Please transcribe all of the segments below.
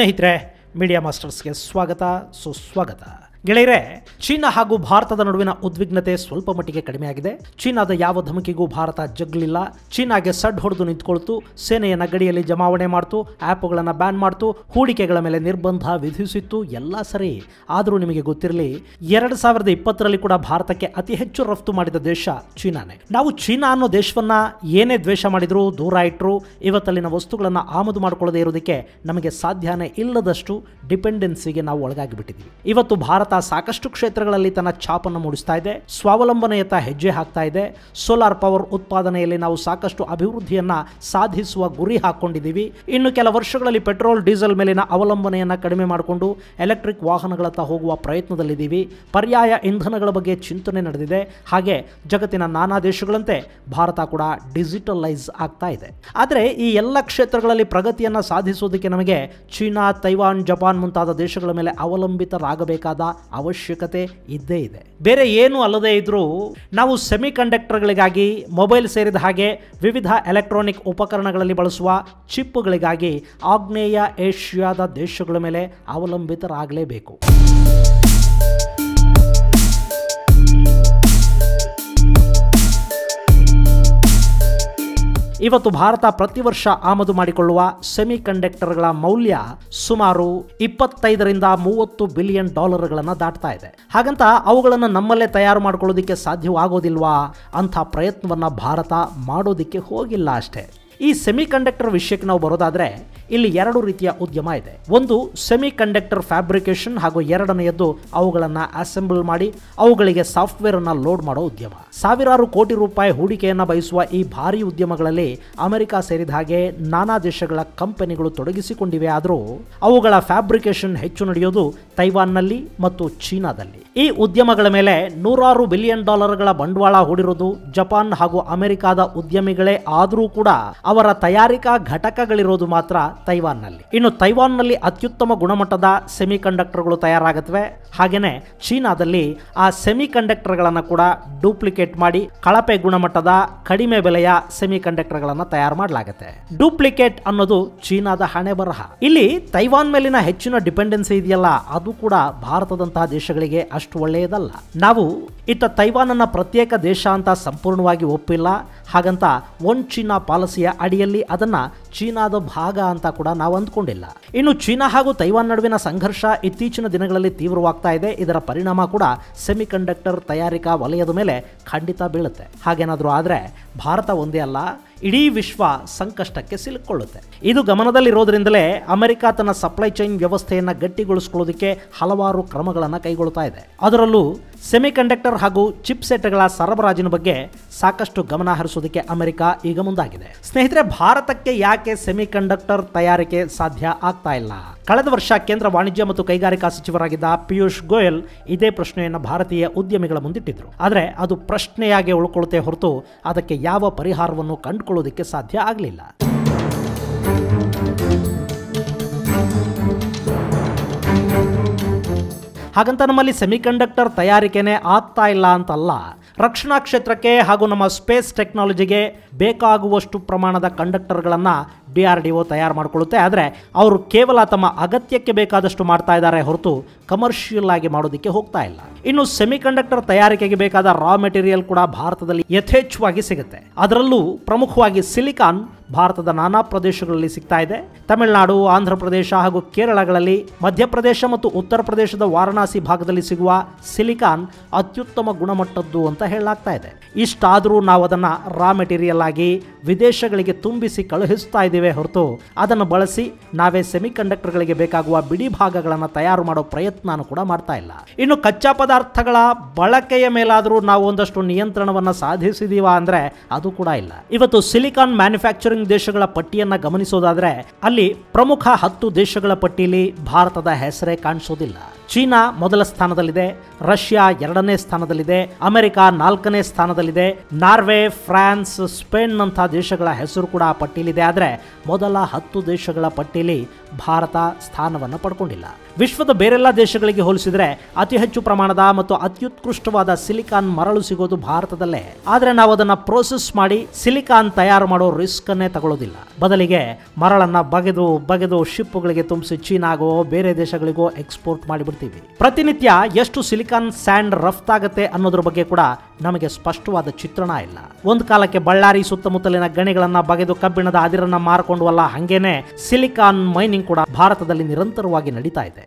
ಸ್ನೇಹಿತರೆ ಮೀಡಿಯಾ ಮಾಸ್ಟರ್ಸ್ಗೆ ಸ್ವಾಗತ ಸುಸ್ವಾಗತ ಗೆಳೆಯರೆ ಚೀನಾ ಹಾಗೂ ಭಾರತದ ನಡುವಿನ ಉದ್ವಿಗ್ನತೆ ಸ್ವಲ್ಪ ಮಟ್ಟಿಗೆ ಕಡಿಮೆಯಾಗಿದೆ ಚೀನಾದ ಯಾವ ಧಮಕಿಗೂ ಭಾರತ ಜಗ್ಲಿಲ್ಲ ಚೀನಾಗೆ ಸಡ್ ಹೊಡೆದು ನಿಂತ್ಕೊಳ್ತು ಸೇನೆಯನ್ನ ಗಡಿಯಲ್ಲಿ ಜಮಾವಣೆ ಮಾಡ್ತು ಆ್ಯಪ್ಗಳನ್ನು ಬ್ಯಾನ್ ಮಾಡ್ತು ಹೂಡಿಕೆಗಳ ಮೇಲೆ ನಿರ್ಬಂಧ ವಿಧಿಸಿತ್ತು ಎಲ್ಲ ಸರಿ ಆದರೂ ನಿಮಗೆ ಗೊತ್ತಿರಲಿ ಎರಡು ಸಾವಿರದ ಇಪ್ಪತ್ತರಲ್ಲಿ ಕೂಡ ಭಾರತಕ್ಕೆ ಅತಿ ಹೆಚ್ಚು ರಫ್ತು ಮಾಡಿದ ದೇಶ ಚೀನಾನೇ ನಾವು ಚೀನಾ ಅನ್ನೋ ದೇಶವನ್ನ ಏನೇ ದ್ವೇಷ ಮಾಡಿದ್ರು ದೂರ ಇಟ್ಟರು ಇವತ್ತಲ್ಲಿನ ವಸ್ತುಗಳನ್ನು ಆಮದು ಮಾಡಿಕೊಳ್ಳದೆ ಇರೋದಕ್ಕೆ ನಮಗೆ ಸಾಧ್ಯನೇ ಇಲ್ಲದಷ್ಟು ಡಿಪೆಂಡೆನ್ಸಿಗೆ ನಾವು ಒಳಗಾಗಿ ಬಿಟ್ಟಿದ್ದೀವಿ ಇವತ್ತು ಭಾರತ ಸಾಕಷ್ಟು ಕ್ಷೇತ್ರಗಳಲ್ಲಿ ತನ್ನ ಛಾಪನ್ನು ಮೂಡಿಸ್ತಾ ಇದೆ ಸ್ವಾವಲಂಬನೆಯತ್ತ ಹೆಜ್ಜೆ ಹಾಕ್ತಾ ಇದೆ ಸೋಲಾರ್ ಪವರ್ ಉತ್ಪಾದನೆಯಲ್ಲಿ ನಾವು ಸಾಕಷ್ಟು ಅಭಿವೃದ್ಧಿಯನ್ನ ಸಾಧಿಸುವ ಗುರಿ ಹಾಕೊಂಡಿದ್ದೀವಿ ಇನ್ನು ಕೆಲ ವರ್ಷಗಳಲ್ಲಿ ಪೆಟ್ರೋಲ್ ಡೀಸೆಲ್ ಮೇಲಿನ ಅವಲಂಬನೆಯನ್ನ ಕಡಿಮೆ ಮಾಡಿಕೊಂಡು ಎಲೆಕ್ಟ್ರಿಕ್ ವಾಹನಗಳತ್ತ ಹೋಗುವ ಪ್ರಯತ್ನದಲ್ಲಿದ್ದೀವಿ ಪರ್ಯಾಯ ಇಂಧನಗಳ ಬಗ್ಗೆ ಚಿಂತನೆ ನಡೆದಿದೆ ಹಾಗೆ ಜಗತ್ತಿನ ನಾನಾ ದೇಶಗಳಂತೆ ಭಾರತ ಕೂಡ ಡಿಜಿಟಲೈಸ್ ಆಗ್ತಾ ಇದೆ ಆದರೆ ಈ ಎಲ್ಲ ಕ್ಷೇತ್ರಗಳಲ್ಲಿ ಪ್ರಗತಿಯನ್ನು ಸಾಧಿಸೋದಕ್ಕೆ ನಮಗೆ ಚೀನಾ ತೈವಾನ್ ಜಪಾನ್ ಮುಂತಾದ ದೇಶಗಳ ಮೇಲೆ ಅವಲಂಬಿತರಾಗಬೇಕಾದ ಅವಶ್ಯಕತೆ ಇದ್ದೇ ಇದೆ ಬೇರೆ ಏನು ಅಲ್ಲದೇ ಇದ್ರೂ ನಾವು ಸೆಮಿ ಕಂಡಕ್ಟರ್ಗಳಿಗಾಗಿ ಮೊಬೈಲ್ ಸೇರಿದ ಹಾಗೆ ವಿವಿಧ ಎಲೆಕ್ಟ್ರಾನಿಕ್ ಉಪಕರಣಗಳಲ್ಲಿ ಬಳಸುವ ಚಿಪ್ಪುಗಳಿಗಾಗಿ ಆಗ್ನೇಯ ಏಷ್ಯಾದ ದೇಶಗಳ ಮೇಲೆ ಅವಲಂಬಿತರಾಗಲೇಬೇಕು ಇವತ್ತು ಭಾರತ ಪ್ರತಿ ವರ್ಷ ಆಮದು ಮಾಡಿಕೊಳ್ಳುವ ಸೆಮಿ ಕಂಡಕ್ಟರ್ಗಳ ಮೌಲ್ಯ ಸುಮಾರು ಇಪ್ಪತ್ತೈದರಿಂದ ಮೂವತ್ತು ಬಿಲಿಯನ್ ಡಾಲರ್ಗಳನ್ನು ದಾಟ್ತಾ ಇದೆ ಹಾಗಂತ ಅವುಗಳನ್ನು ನಮ್ಮಲ್ಲೇ ತಯಾರು ಮಾಡ್ಕೊಳ್ಳೋದಕ್ಕೆ ಸಾಧ್ಯವಾಗೋದಿಲ್ವಾ ಅಂಥ ಪ್ರಯತ್ನವನ್ನು ಭಾರತ ಮಾಡೋದಕ್ಕೆ ಹೋಗಿಲ್ಲ ಅಷ್ಟೇ ಈ ಸೆಮಿ ಕಂಡಕ್ಟರ್ ವಿಷಯಕ್ಕೆ ನಾವು ಬರೋದಾದ್ರೆ ಇಲ್ಲಿ ಎರಡು ರೀತಿಯ ಉದ್ಯಮ ಇದೆ ಒಂದು ಸೆಮಿ ಕಂಡಕ್ಟರ್ ಫ್ಯಾಬ್ರಿಕೇಶನ್ ಹಾಗೂ ಎರಡನೆಯದ್ದು ಅವುಗಳನ್ನು ಅಸೆಂಬಲ್ ಮಾಡಿ ಅವುಗಳಿಗೆ ಸಾಫ್ಟ್ವೇರ್ ಅನ್ನ ಲೋಡ್ ಮಾಡೋ ಉದ್ಯಮ ಸಾವಿರಾರು ಕೋಟಿ ರೂಪಾಯಿ ಹೂಡಿಕೆಯನ್ನು ಬಯಸುವ ಈ ಭಾರಿ ಉದ್ಯಮಗಳಲ್ಲಿ ಅಮೆರಿಕ ಸೇರಿದ ಹಾಗೆ ನಾನಾ ದೇಶಗಳ ಕಂಪನಿಗಳು ತೊಡಗಿಸಿಕೊಂಡಿವೆ ಆದರೂ ಅವುಗಳ ಫ್ಯಾಬ್ರಿಕೇಶನ್ ಹೆಚ್ಚು ನಡೆಯೋದು ತೈವಾನ್ನಲ್ಲಿ ಮತ್ತು ಚೀನಾದಲ್ಲಿ ಈ ಉದ್ಯಮಗಳ ಮೇಲೆ ನೂರಾರು ಬಿಲಿಯನ್ ಡಾಲರ್ಗಳ ಬಂಡವಾಳ ಹೂಡಿರೋದು ಜಪಾನ್ ಹಾಗೂ ಅಮೆರಿಕಾದ ಉದ್ಯಮಿಗಳೇ ಆದರೂ ಕೂಡ ಅವರ ತಯಾರಿಕಾ ಘಟಕಗಳಿರೋದು ಮಾತ್ರ ತೈವಾನ್ನಲ್ಲಿ ಇನ್ನು ತೈವಾನ್ನಲ್ಲಿ ಅತ್ಯುತ್ತಮ ಗುಣಮಟ್ಟದ ಸೆಮಿ ಕಂಡಕ್ಟರ್ಗಳು ತಯಾರಾಗುತ್ತವೆ ಹಾಗೇನೆ ಚೀನಾದಲ್ಲಿ ಆ ಸೆಮಿ ಕಂಡಕ್ಟರ್ಗಳನ್ನು ಕೂಡ ಡೂಪ್ಲಿಕೇಟ್ ಮಾಡಿ ಕಳಪೆ ಗುಣಮಟ್ಟದ ಕಡಿಮೆ ಬೆಲೆಯ ಸೆಮಿ ಕಂಡಕ್ಟರ್ಗಳನ್ನು ತಯಾರು ಮಾಡಲಾಗುತ್ತೆ ಡೂಪ್ಲಿಕೇಟ್ ಅನ್ನೋದು ಚೀನಾದ ಹಣೆ ಬರಹ ಇಲ್ಲಿ ತೈವಾನ್ ಮೇಲಿನ ಹೆಚ್ಚಿನ ಡಿಪೆಂಡೆನ್ಸಿ ಇದೆಯಲ್ಲ ಅದು ಕೂಡ ಭಾರತದಂತಹ ದೇಶಗಳಿಗೆ ಅಷ್ಟು ಒಳ್ಳೆಯದಲ್ಲ ನಾವು ಇತ್ತ ತೈವಾನ್ ಅನ್ನ ಪ್ರತ್ಯೇಕ ದೇಶ ಅಂತ ಸಂಪೂರ್ಣವಾಗಿ ಒಪ್ಪಿಲ್ಲ ಹಾಗಂತ ಒನ್ ಚೀನಾ ಪಾಲಿಸಿಯ ಅಡಿಯಲ್ಲಿ ಅದನ್ನ ಚೀನಾದ ಭಾಗ ಅಂತ ಕೂಡ ನಾವು ಅಂದ್ಕೊಂಡಿಲ್ಲ ಇನ್ನು ಚೀನಾ ಹಾಗೂ ತೈವಾನ್ ನಡುವಿನ ಸಂಘರ್ಷ ಇತ್ತೀಚಿನ ದಿನಗಳಲ್ಲಿ ತೀವ್ರವಾಗ್ತಾ ಇದೆ ಇದರ ಪರಿಣಾಮ ಕೂಡ ಸೆಮಿ ಕಂಡಕ್ಟರ್ ತಯಾರಿಕಾ ವಲಯದ ಮೇಲೆ ಖಂಡಿತ ಬೀಳುತ್ತೆ ಹಾಗೇನಾದರೂ ಆದರೆ ಭಾರತ ಒಂದೇ ಅಲ್ಲ ಇಡೀ ವಿಶ್ವ ಸಂಕಷ್ಟಕ್ಕೆ ಸಿಲುಕೊಳ್ಳುತ್ತೆ ಇದು ಗಮನದಲ್ಲಿರೋದ್ರಿಂದಲೇ ಅಮೆರಿಕ ತನ್ನ ಸಪ್ಲೈ ಚೈನ್ ವ್ಯವಸ್ಥೆಯನ್ನು ಗಟ್ಟಿಗೊಳಿಸಿಕೊಳ್ಳೋದಕ್ಕೆ ಹಲವಾರು ಕ್ರಮಗಳನ್ನು ಕೈಗೊಳ್ಳುತ್ತಾ ಇದೆ ಅದರಲ್ಲೂ ಸೆಮಿ ಕಂಡಕ್ಟರ್ ಹಾಗೂ ಚಿಪ್ ಸೆಟ್ಗಳ ಸರಬರಾಜಿನ ಬಗ್ಗೆ ಸಾಕಷ್ಟು ಗಮನ ಹರಿಸೋದಕ್ಕೆ ಅಮೆರಿಕ ಈಗ ಮುಂದಾಗಿದೆ ಸ್ನೇಹಿತರೆ ಭಾರತಕ್ಕೆ ಯಾಕೆ ಸೆಮಿ ಕಂಡಕ್ಟರ್ ತಯಾರಿಕೆ ಸಾಧ್ಯ ಆಗ್ತಾ ಇಲ್ಲ ಕಳೆದ ವರ್ಷ ಕೇಂದ್ರ ವಾಣಿಜ್ಯ ಮತ್ತು ಕೈಗಾರಿಕಾ ಸಚಿವರಾಗಿದ್ದ ಪಿಯೂಷ್ ಗೋಯಲ್ ಇದೇ ಪ್ರಶ್ನೆಯನ್ನು ಭಾರತೀಯ ಉದ್ಯಮಿಗಳ ಮುಂದಿಟ್ಟಿದ್ರು ಆದರೆ ಅದು ಪ್ರಶ್ನೆಯಾಗಿ ಉಳ್ಕೊಳ್ಳುತ್ತೆ ಹೊರತು ಅದಕ್ಕೆ ಯಾವ ಪರಿಹಾರವನ್ನು ಕಂಡುಕೊಳ್ಳೋದಕ್ಕೆ ಸಾಧ್ಯ ಆಗಲಿಲ್ಲ ಹಾಗಂತ ನಮ್ಮಲ್ಲಿ ಸೆಮಿಕಂಡಕ್ಟರ್ ತಯಾರಿಕೆನೇ ಆಗ್ತಾ ಇಲ್ಲ ಅಂತಲ್ಲ ರಕ್ಷಣಾ ಕ್ಷೇತ್ರಕ್ಕೆ ಹಾಗೂ ನಮ್ಮ ಸ್ಪೇಸ್ ಟೆಕ್ನಾಲಜಿಗೆ ಬೇಕಾಗುವಷ್ಟು ಪ್ರಮಾಣದ ಕಂಡಕ್ಟರ್ಗಳನ್ನು ಡಿ ಆರ್ ಡಿ ಒ ತಯಾರು ಮಾಡಿಕೊಳ್ಳುತ್ತೆ ಆದರೆ ಅವರು ಕೇವಲ ತಮ್ಮ ಅಗತ್ಯಕ್ಕೆ ಬೇಕಾದಷ್ಟು ಮಾಡ್ತಾ ಇದ್ದಾರೆ ಹೊರತು ಕಮರ್ಷಿಯಲ್ ಆಗಿ ಮಾಡೋದಕ್ಕೆ ಹೋಗ್ತಾ ಇಲ್ಲ ಇನ್ನು ಸೆಮಿ ಕಂಡಕ್ಟರ್ ತಯಾರಿಕೆಗೆ ಬೇಕಾದ ರಾ ಮೆಟೀರಿಯಲ್ ಕೂಡ ಭಾರತದಲ್ಲಿ ಯಥೇಚ್ಛವಾಗಿ ಸಿಗುತ್ತೆ ಅದರಲ್ಲೂ ಪ್ರಮುಖವಾಗಿ ಸಿಲಿಕಾನ್ ಭಾರತದ ನಾನಾ ಪ್ರದೇಶಗಳಲ್ಲಿ ಸಿಗ್ತಾ ಇದೆ ತಮಿಳುನಾಡು ಆಂಧ್ರ ಪ್ರದೇಶ ಹಾಗೂ ಕೇರಳಗಳಲ್ಲಿ ಮಧ್ಯಪ್ರದೇಶ ಮತ್ತು ಉತ್ತರ ಪ್ರದೇಶದ ವಾರಣಾಸಿ ಭಾಗದಲ್ಲಿ ಸಿಗುವ ಸಿಲಿಕಾನ್ ಅತ್ಯುತ್ತಮ ಗುಣಮಟ್ಟದ್ದು ಅಂತ ಹೇಳಲಾಗ್ತಾ ಇದೆ ಇಷ್ಟಾದರೂ ನಾವು ಅದನ್ನು ರಾ ಮೆಟೀರಿಯಲ್ ಆಗಿ ವಿದೇಶಗಳಿಗೆ ತುಂಬಿಸಿ ಕಳುಹಿಸ್ತಾ ಇದ್ದೇವೆ ಹೊರತು ಅದನ್ನು ಬಳಸಿ ನಾವೇ ಸೆಮಿ ಕಂಡಕ್ಟರ್ಗಳಿಗೆ ಬೇಕಾಗುವ ಬಿಡಿ ಭಾಗಗಳನ್ನು ತಯಾರು ಮಾಡೋ ಪ್ರಯತ್ನನೂ ಕೂಡ ಮಾಡ್ತಾ ಇಲ್ಲ ಇನ್ನು ಕಚ್ಚಾ ಪದಾರ್ಥಗಳ ಬಳಕೆಯ ಮೇಲಾದರೂ ನಾವು ಒಂದಷ್ಟು ನಿಯಂತ್ರಣವನ್ನು ಸಾಧಿಸಿದೀವ ಅಂದರೆ ಅದು ಕೂಡ ಇಲ್ಲ ಇವತ್ತು ಸಿಲಿಕಾನ್ ಮ್ಯಾನುಫ್ಯಾಕ್ಚರಿಂಗ್ ದೇಶಗಳ ಪಟ್ಟಿಯನ್ನು ಗಮನಿಸೋದಾದ್ರೆ ಅಲ್ಲಿ ಪ್ರಮುಖ ಹತ್ತು ದೇಶಗಳ ಪಟ್ಟಿಯಲ್ಲಿ ಭಾರತದ ಹೆಸರೇ ಕಾಣಿಸೋದಿಲ್ಲ ಚೀನಾ ಮೊದಲ ಸ್ಥಾನದಲ್ಲಿದೆ ರಷ್ಯಾ ಎರಡನೇ ಸ್ಥಾನದಲ್ಲಿದೆ ಅಮೆರಿಕ ನಾಲ್ಕನೇ ಸ್ಥಾನದಲ್ಲಿದೆ ನಾರ್ವೆ ಫ್ರಾನ್ಸ್ ಸ್ಪೇನ್ ನಂಥ ದೇಶಗಳ ಹೆಸರು ಕೂಡ ಆ ಪಟ್ಟಿಯಲ್ಲಿದೆ ಆದರೆ ಮೊದಲ ಹತ್ತು ದೇಶಗಳ ಪಟ್ಟಿಯಲ್ಲಿ ಭಾರತ ಸ್ಥಾನವನ್ನು ಪಡ್ಕೊಂಡಿಲ್ಲ ವಿಶ್ವದ ಬೇರೆಲ್ಲ ದೇಶಗಳಿಗೆ ಹೋಲಿಸಿದ್ರೆ ಅತಿ ಹೆಚ್ಚು ಪ್ರಮಾಣದ ಮತ್ತು ಅತ್ಯುತ್ಕೃಷ್ಟವಾದ ಸಿಲಿಕಾನ್ ಮರಳು ಸಿಗೋದು ಭಾರತದಲ್ಲೇ ಆದ್ರೆ ನಾವು ಅದನ್ನ ಪ್ರೋಸೆಸ್ ಮಾಡಿ ಸಿಲಿಕಾನ್ ತಯಾರು ಮಾಡೋ ರಿಸ್ಕ್ ಅನ್ನೇ ತಗೊಳ್ಳೋದಿಲ್ಲ ಬದಲಿಗೆ ಮರಳನ್ನ ಬಗೆದು ಬಗೆದು ಶಿಪ್ಗಳಿಗೆ ತುಂಬಿಸಿ ಚೀನಾಗೋ ಬೇರೆ ದೇಶಗಳಿಗೋ ಎಕ್ಸ್ಪೋರ್ಟ್ ಮಾಡಿಬಿಡ್ತೀವಿ ಪ್ರತಿನಿತ್ಯ ಎಷ್ಟು ಸಿಲಿಕಾನ್ ಸ್ಯಾಂಡ್ ರಫ್ತಾಗತ್ತೆ ಅನ್ನೋದ್ರ ಬಗ್ಗೆ ಕೂಡ ನಮಗೆ ಸ್ಪಷ್ಟವಾದ ಚಿತ್ರಣ ಇಲ್ಲ ಒಂದು ಕಾಲಕ್ಕೆ ಬಳ್ಳಾರಿ ಸುತ್ತಮುತ್ತಲಿನ ಗಣಿಗಳನ್ನ ಬಗೆದು ಕಬ್ಬಿಣದ ಅದಿರನ್ನ ಮಾರ್ಕೊಂಡ್ವಲ್ಲ ಹಂಗೇನೆ ಸಿಲಿಕಾನ್ ಮೈನಿಂಗ್ ಕೂಡ ಭಾರತದಲ್ಲಿ ನಿರಂತರವಾಗಿ ನಡೀತಾ ಇದೆ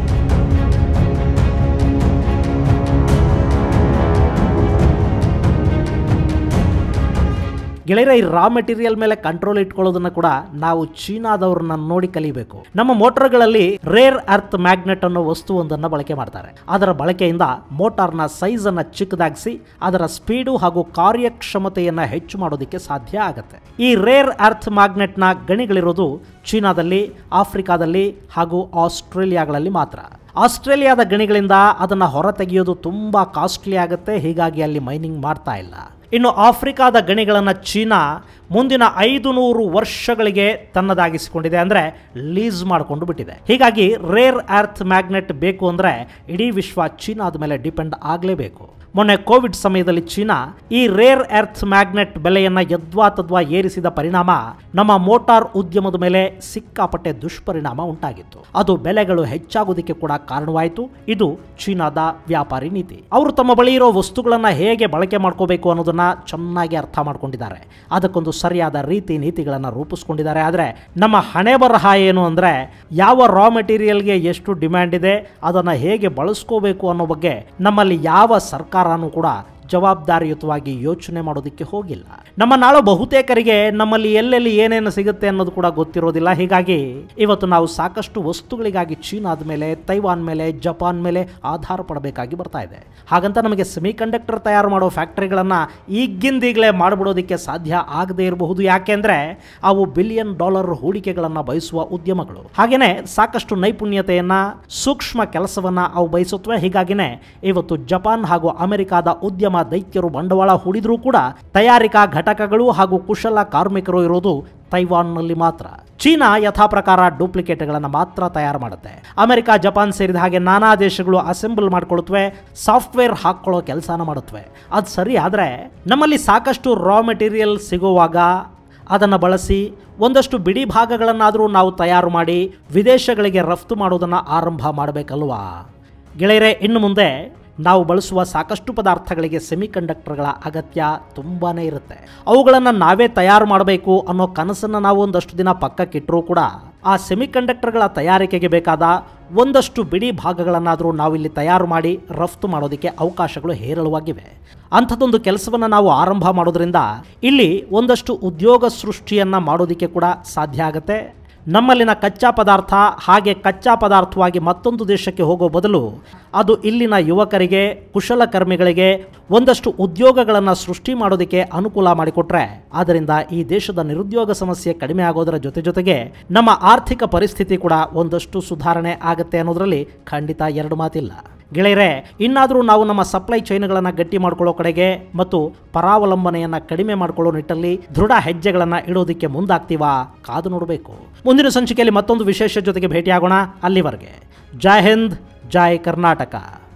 ಗೆಳೆಯರ ಈ ರಾ ಮೆಟೀರಿಯಲ್ ಮೇಲೆ ಕಂಟ್ರೋಲ್ ಇಟ್ಕೊಳ್ಳೋದನ್ನ ಕೂಡ ನಾವು ಚೀನಾದವ್ರನ್ನ ನೋಡಿ ಕಲಿಬೇಕು ನಮ್ಮ ಮೋಟಾರ್ಗಳಲ್ಲಿ ರೇರ್ ಅರ್ತ್ ಮ್ಯಾಗ್ನೆಟ್ ಅನ್ನೋ ವಸ್ತುವೊಂದನ್ನು ಬಳಕೆ ಮಾಡ್ತಾರೆ ಅದರ ಬಳಕೆಯಿಂದ ಮೋಟಾರ್ನ ಸೈಜ್ ಅನ್ನ ಚಿಕ್ಕದಾಗಿಸಿ ಅದರ ಸ್ಪೀಡು ಹಾಗೂ ಕಾರ್ಯಕ್ಷಮತೆಯನ್ನ ಹೆಚ್ಚು ಮಾಡೋದಕ್ಕೆ ಸಾಧ್ಯ ಆಗುತ್ತೆ ಈ ರೇರ್ ಅರ್ತ್ ಮ್ಯಾಗ್ನೆಟ್ನ ಗಣಿಗಳಿರೋದು ಚೀನಾದಲ್ಲಿ ಆಫ್ರಿಕಾದಲ್ಲಿ ಹಾಗೂ ಆಸ್ಟ್ರೇಲಿಯಾಗಳಲ್ಲಿ ಮಾತ್ರ ಆಸ್ಟ್ರೇಲಿಯಾದ ಗಣಿಗಳಿಂದ ಅದನ್ನು ಹೊರತೆಗೆಯೋದು ತುಂಬ ಕಾಸ್ಟ್ಲಿ ಆಗುತ್ತೆ ಹೀಗಾಗಿ ಅಲ್ಲಿ ಮೈನಿಂಗ್ ಮಾಡ್ತಾ ಇಲ್ಲ ಇನ್ನು ಆಫ್ರಿಕಾದ ಗಣಿಗಳನ್ನು ಚೀನಾ ಮುಂದಿನ ಐದು ನೂರು ವರ್ಷಗಳಿಗೆ ತನ್ನದಾಗಿಸಿಕೊಂಡಿದೆ ಅಂದರೆ ಲೀಸ್ ಮಾಡಿಕೊಂಡು ಬಿಟ್ಟಿದೆ ಹೀಗಾಗಿ ರೇರ್ ಅರ್ತ್ ಮ್ಯಾಗ್ನೆಟ್ ಬೇಕು ಅಂದರೆ ಇಡೀ ವಿಶ್ವ ಚೀನಾದ ಮೇಲೆ ಡಿಪೆಂಡ್ ಆಗಲೇಬೇಕು ಮೊನ್ನೆ ಕೋವಿಡ್ ಸಮಯದಲ್ಲಿ ಚೀನಾ ಈ ರೇರ್ ಎರ್ತ್ ಮ್ಯಾಗ್ನೆಟ್ ಬೆಲೆಯನ್ನ ಯದ್ವಾ ತದ್ವಾ ಏರಿಸಿದ ಪರಿಣಾಮ ನಮ್ಮ ಮೋಟಾರ್ ಉದ್ಯಮದ ಮೇಲೆ ಸಿಕ್ಕಾಪಟ್ಟೆ ದುಷ್ಪರಿಣಾಮ ಉಂಟಾಗಿತ್ತು ಅದು ಬೆಲೆಗಳು ಹೆಚ್ಚಾಗೋದಕ್ಕೆ ಕೂಡ ಕಾರಣವಾಯಿತು ಇದು ಚೀನಾದ ವ್ಯಾಪಾರಿ ನೀತಿ ಅವರು ತಮ್ಮ ಬಳಿ ಇರೋ ವಸ್ತುಗಳನ್ನ ಹೇಗೆ ಬಳಕೆ ಮಾಡ್ಕೋಬೇಕು ಅನ್ನೋದನ್ನ ಚೆನ್ನಾಗಿ ಅರ್ಥ ಮಾಡ್ಕೊಂಡಿದ್ದಾರೆ ಅದಕ್ಕೊಂದು ಸರಿಯಾದ ರೀತಿ ನೀತಿಗಳನ್ನು ರೂಪಿಸ್ಕೊಂಡಿದ್ದಾರೆ ಆದರೆ ನಮ್ಮ ಹಣೆ ಬರಹ ಏನು ಅಂದರೆ ಯಾವ ರಾ ಮೆಟೀರಿಯಲ್ಗೆ ಎಷ್ಟು ಡಿಮ್ಯಾಂಡ್ ಇದೆ ಅದನ್ನು ಹೇಗೆ ಬಳಸ್ಕೋಬೇಕು ಅನ್ನೋ ಬಗ್ಗೆ ನಮ್ಮಲ್ಲಿ ಯಾವ ಸರ್ಕಾರನೂ ಕೂಡ ಜವಾಬ್ದಾರಿಯುತವಾಗಿ ಯೋಚನೆ ಮಾಡೋದಕ್ಕೆ ಹೋಗಿಲ್ಲ ನಮ್ಮ ನಾಳು ಬಹುತೇಕರಿಗೆ ನಮ್ಮಲ್ಲಿ ಎಲ್ಲೆಲ್ಲಿ ಏನೇನು ಸಿಗುತ್ತೆ ಅನ್ನೋದು ಕೂಡ ಗೊತ್ತಿರೋದಿಲ್ಲ ಹೀಗಾಗಿ ಇವತ್ತು ನಾವು ಸಾಕಷ್ಟು ವಸ್ತುಗಳಿಗಾಗಿ ಚೀನಾದ ಮೇಲೆ ತೈವಾನ್ ಮೇಲೆ ಜಪಾನ್ ಮೇಲೆ ಆಧಾರ ಪಡಬೇಕಾಗಿ ಬರ್ತಾ ಇದೆ ಹಾಗಂತ ನಮಗೆ ಸೆಮಿ ಕಂಡಕ್ಟರ್ ತಯಾರು ಮಾಡೋ ಫ್ಯಾಕ್ಟರಿಗಳನ್ನು ಈಗಿಂದೀಗಲೇ ಮಾಡಿಬಿಡೋದಕ್ಕೆ ಸಾಧ್ಯ ಆಗದೇ ಇರಬಹುದು ಯಾಕೆಂದ್ರೆ ಅವು ಬಿಲಿಯನ್ ಡಾಲರ್ ಹೂಡಿಕೆಗಳನ್ನು ಬಯಸುವ ಉದ್ಯಮಗಳು ಹಾಗೇನೆ ಸಾಕಷ್ಟು ನೈಪುಣ್ಯತೆಯನ್ನ ಸೂಕ್ಷ್ಮ ಕೆಲಸವನ್ನ ಅವು ಬಯಸುತ್ತವೆ ಹೀಗಾಗಿನೇ ಇವತ್ತು ಜಪಾನ್ ಹಾಗೂ ಅಮೆರಿಕಾದ ಉದ್ಯಮ ದೈತ್ಯರು ಬಂಡವಾಳ ಹೂಡಿದ್ರೂ ಕೂಡ ತಯಾರಿಕಾ ಘಟಕಗಳು ಹಾಗೂ ಕುಶಲ ಕಾರ್ಮಿಕರು ಇರೋದು ತೈವಾನ್ನಲ್ಲಿ ಮಾತ್ರ ಚೀನಾ ಯಥಾ ಪ್ರಕಾರ ಡೂಪ್ಲಿಕೇಟ್ಗಳನ್ನು ಮಾತ್ರ ತಯಾರು ಮಾಡುತ್ತೆ ಅಮೆರಿಕ ಜಪಾನ್ ಸೇರಿದ ಹಾಗೆ ನಾನಾ ದೇಶಗಳು ಅಸೆಂಬಲ್ ಮಾಡ್ಕೊಳುತ್ತವೆ ಸಾಫ್ಟ್ವೇರ್ ಹಾಕ್ಕೊಳ್ಳೋ ಕೆಲಸನ ಮಾಡುತ್ತವೆ ಅದು ಸರಿ ಆದರೆ ನಮ್ಮಲ್ಲಿ ಸಾಕಷ್ಟು ರಾ ಮೆಟೀರಿಯಲ್ ಸಿಗುವಾಗ ಅದನ್ನು ಬಳಸಿ ಒಂದಷ್ಟು ಬಿಡಿ ಭಾಗಗಳನ್ನಾದರೂ ನಾವು ತಯಾರು ಮಾಡಿ ವಿದೇಶಗಳಿಗೆ ರಫ್ತು ಮಾಡೋದನ್ನು ಆರಂಭ ಮಾಡಬೇಕಲ್ವಾ ಗೆಳೆಯರೆ ಇನ್ನು ಮುಂದೆ ನಾವು ಬಳಸುವ ಸಾಕಷ್ಟು ಪದಾರ್ಥಗಳಿಗೆ ಸೆಮಿ ಕಂಡಕ್ಟರ್ಗಳ ಅಗತ್ಯ ತುಂಬಾ ಇರುತ್ತೆ ಅವುಗಳನ್ನು ನಾವೇ ತಯಾರು ಮಾಡಬೇಕು ಅನ್ನೋ ಕನಸನ್ನು ನಾವು ಒಂದಷ್ಟು ದಿನ ಪಕ್ಕಕ್ಕಿಟ್ಟರೂ ಕೂಡ ಆ ಸೆಮಿ ಕಂಡಕ್ಟರ್ಗಳ ತಯಾರಿಕೆಗೆ ಬೇಕಾದ ಒಂದಷ್ಟು ಬಿಡಿ ಭಾಗಗಳನ್ನಾದರೂ ನಾವಿಲ್ಲಿ ತಯಾರು ಮಾಡಿ ರಫ್ತು ಮಾಡೋದಕ್ಕೆ ಅವಕಾಶಗಳು ಹೇರಳವಾಗಿವೆ ಅಂಥದ್ದೊಂದು ಕೆಲಸವನ್ನು ನಾವು ಆರಂಭ ಮಾಡೋದ್ರಿಂದ ಇಲ್ಲಿ ಒಂದಷ್ಟು ಉದ್ಯೋಗ ಸೃಷ್ಟಿಯನ್ನು ಮಾಡೋದಕ್ಕೆ ಕೂಡ ಸಾಧ್ಯ ಆಗುತ್ತೆ ನಮ್ಮಲ್ಲಿನ ಕಚ್ಚಾ ಪದಾರ್ಥ ಹಾಗೆ ಕಚ್ಚಾ ಪದಾರ್ಥವಾಗಿ ಮತ್ತೊಂದು ದೇಶಕ್ಕೆ ಹೋಗೋ ಬದಲು ಅದು ಇಲ್ಲಿನ ಯುವಕರಿಗೆ ಕುಶಲಕರ್ಮಿಗಳಿಗೆ ಒಂದಷ್ಟು ಉದ್ಯೋಗಗಳನ್ನು ಸೃಷ್ಟಿ ಮಾಡೋದಕ್ಕೆ ಅನುಕೂಲ ಮಾಡಿಕೊಟ್ರೆ ಅದರಿಂದ ಈ ದೇಶದ ನಿರುದ್ಯೋಗ ಸಮಸ್ಯೆ ಕಡಿಮೆ ಆಗೋದರ ಜೊತೆ ಜೊತೆಗೆ ನಮ್ಮ ಆರ್ಥಿಕ ಪರಿಸ್ಥಿತಿ ಕೂಡ ಒಂದಷ್ಟು ಸುಧಾರಣೆ ಆಗುತ್ತೆ ಅನ್ನೋದರಲ್ಲಿ ಖಂಡಿತ ಎರಡು ಮಾತಿಲ್ಲ ಗೆಳೆಯರೆ ಇನ್ನಾದರೂ ನಾವು ನಮ್ಮ ಸಪ್ಲೈ ಚೈನ್ಗಳನ್ನು ಗಟ್ಟಿ ಮಾಡ್ಕೊಳ್ಳೋ ಕಡೆಗೆ ಮತ್ತು ಪರಾವಲಂಬನೆಯನ್ನು ಕಡಿಮೆ ಮಾಡ್ಕೊಳ್ಳೋ ನಿಟ್ಟಲ್ಲಿ ದೃಢ ಹೆಜ್ಜೆಗಳನ್ನು ಇಡೋದಕ್ಕೆ ಮುಂದಾಗ್ತೀವಾ ಕಾದು ನೋಡಬೇಕು ಮುಂದಿನ ಸಂಚಿಕೆಯಲ್ಲಿ ಮತ್ತೊಂದು ವಿಶೇಷ ಜೊತೆಗೆ ಭೇಟಿಯಾಗೋಣ ಅಲ್ಲಿವರೆಗೆ ಜೈ ಹಿಂದ್ ಜೈ ಕರ್ನಾಟಕ